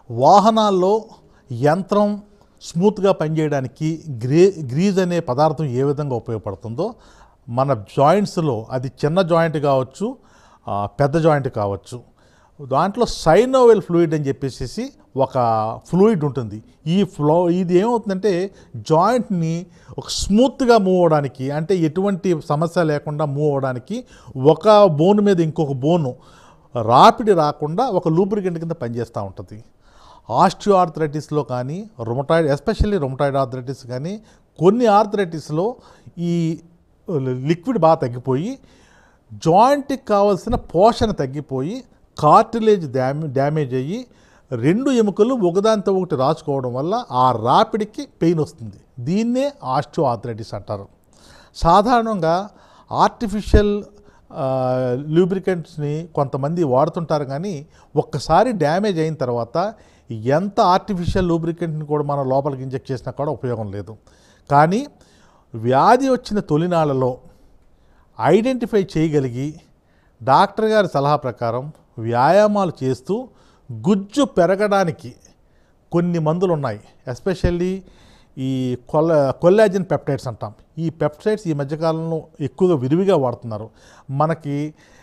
వాహనాల్లో యంత్రం స్మూత్గా పనిచేయడానికి గ్రే గ్రీజ్ అనే పదార్థం ఏ విధంగా ఉపయోగపడుతుందో మన జాయింట్స్లో అది చిన్న జాయింట్ కావచ్చు ఆ, పెద్ద జాయింట్ కావచ్చు దాంట్లో సైనోవెల్ ఫ్లూయిడ్ అని చెప్పేసి ఒక ఫ్లూయిడ్ ఉంటుంది ఈ ఫ్లో ఇది ఏమవుతుందంటే జాయింట్ని ఒక స్మూత్గా మూవ్ అవ్వడానికి అంటే ఎటువంటి సమస్య లేకుండా మూవ్ అవ్వడానికి ఒక బోన్ మీద ఇంకొక బోను రాపిడి రాకుండా ఒక లూబ్రికెంట్ కింద పనిచేస్తూ ఉంటుంది ఆస్టియో ఆర్థరైటిస్లో కానీ రొమటాయిడ్ ఎస్పెషల్లీ రొమటాయిడ్ ఆర్థరైటిస్ కానీ కొన్ని ఆర్థరైటిస్లో ఈ లిక్విడ్ బాగా తగ్గిపోయి జాయింట్కి కావాల్సిన పోషణ తగ్గిపోయి కార్టిలేజ్ డ్యామే డ్యామేజ్ అయ్యి రెండు ఎముకలు ఒకదానితో ఒకటి రాచుకోవడం వల్ల ఆ రాపిడికి పెయిన్ వస్తుంది దీన్నే ఆస్టియో ఆర్థరైటిస్ అంటారు సాధారణంగా ఆర్టిఫిషియల్ లూబ్రికెంట్స్ని కొంతమంది వాడుతుంటారు కానీ ఒక్కసారి డ్యామేజ్ అయిన తర్వాత ఎంత ఆర్టిఫిషియల్ లూబ్రికెంట్ని కూడా మనం లోపలికి ఇంజెక్ట్ చేసినా కూడా ఉపయోగం లేదు కానీ వ్యాధి వచ్చిన తొలినాళ్ళలో ఐడెంటిఫై చేయగలిగి డాక్టర్ గారి సలహా ప్రకారం వ్యాయామాలు చేస్తూ గుజ్జు పెరగడానికి కొన్ని మందులు ఉన్నాయి ఎస్పెషల్లీ ఈ కొల్ల కొల్లాజిన్ పెప్టైడ్స్ అంటాం ఈ పెప్టైడ్స్ ఈ మధ్యకాలంలో ఎక్కువగా విరివిగా వాడుతున్నారు మనకి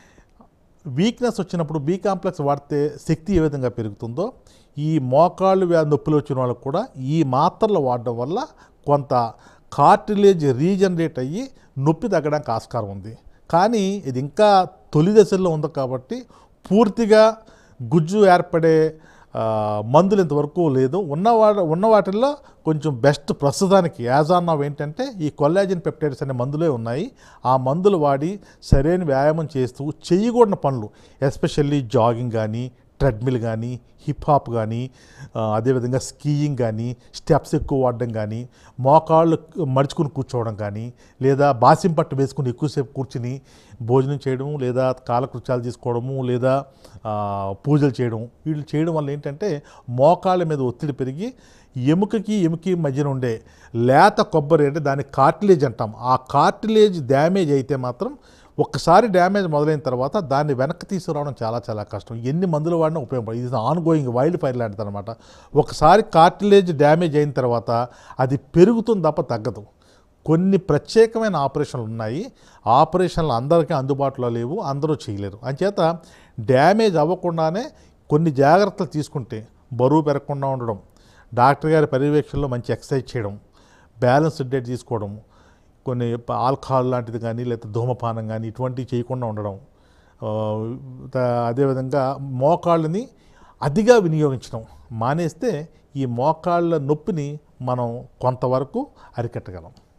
వీక్నెస్ వచ్చినప్పుడు బీ కాంప్లెక్స్ వాడితే శక్తి ఏ విధంగా పెరుగుతుందో ఈ మోకాళ్ళు వ్యాధి నొప్పులు వచ్చిన వాళ్ళకు కూడా ఈ మాత్రలు వాడడం వల్ల కొంత కార్టిలేజ్ రీజనరేట్ అయ్యి నొప్పి తగ్గడానికి ఆస్కారం ఉంది కానీ ఇది ఇంకా తొలి దశల్లో ఉంది కాబట్టి పూర్తిగా గుజ్జు ఏర్పడే ఆ, మందులు ఇంతవరకు లేదు ఉన్నవా ఉన్న వాటిల్లో కొంచెం బెస్ట్ ప్రస్తుతానికి యాజ్ ఆన్ నవ్ ఏంటంటే ఈ కొల్లాజిన్ పెప్టైడ్స్ అనే మందులే ఉన్నాయి ఆ మందులు వాడి సరైన వ్యాయామం చేస్తూ చేయకూడని పనులు ఎస్పెషల్లీ జాగింగ్ కానీ ట్రెడ్మిల్ కానీ హిప్ హాప్ కానీ ఆ, అదేవిధంగా స్కీయింగ్ కానీ స్టెప్స్ ఎక్కువ వాడడం కానీ మోకాళ్ళు మడుచుకుని కూర్చోవడం కానీ లేదా బాసిం పట్టు వేసుకుని ఎక్కువసేపు కూర్చుని భోజనం చేయడం లేదా కాలకృత్యాలు తీసుకోవడము లేదా ఆ, పూజలు చేయడం వీళ్ళు చేయడం వల్ల ఏంటంటే మోకాళ్ళ మీద ఒత్తిడి పెరిగి ఎముకకి ఎముకి మధ్యన ఉండే లేత కొబ్బరి అంటే దాన్ని కార్టిలేజ్ అంటాం ఆ కార్టిలేజ్ డ్యామేజ్ అయితే మాత్రం ఒక్కసారి డ్యామేజ్ మొదలైన తర్వాత దాన్ని వెనక్కి తీసుకురావడం చాలా చాలా కష్టం ఎన్ని మందులు వాడినా ఉపయోగపడదు ఇది ఆన్ గోయింగ్ వైల్డ్ ఫైర్ లాంటిది అనమాట ఒకసారి కార్టిలేజ్ డ్యామేజ్ అయిన తర్వాత అది పెరుగుతుంది తప్ప తగ్గదు కొన్ని ప్రత్యేకమైన ఆపరేషన్లు ఉన్నాయి ఆపరేషన్లు అందరికీ అందుబాటులో లేవు అందరూ చేయలేరు అంచేత డ్యామేజ్ అవ్వకుండానే కొన్ని జాగ్రత్తలు తీసుకుంటే బరువు పెరగకుండా ఉండడం డాక్టర్ గారి పర్యవేక్షణలో మంచి ఎక్సర్సైజ్ చేయడం బ్యాలెన్స్డ్ డైట్ తీసుకోవడం కొన్ని ప- ఆల్కహాల్ లాంటిది కానీ లేదా ధూమపానం కానీ ఇటువంటివి చేయకుండా ఉండడం ఆ, త- అదేవిధంగా మోకాళ్ళని అతిగా వినియోగించడం మానేస్తే ఈ మోకాళ్ళ నొప్పిని మనం కొంతవరకు అరికట్టగలం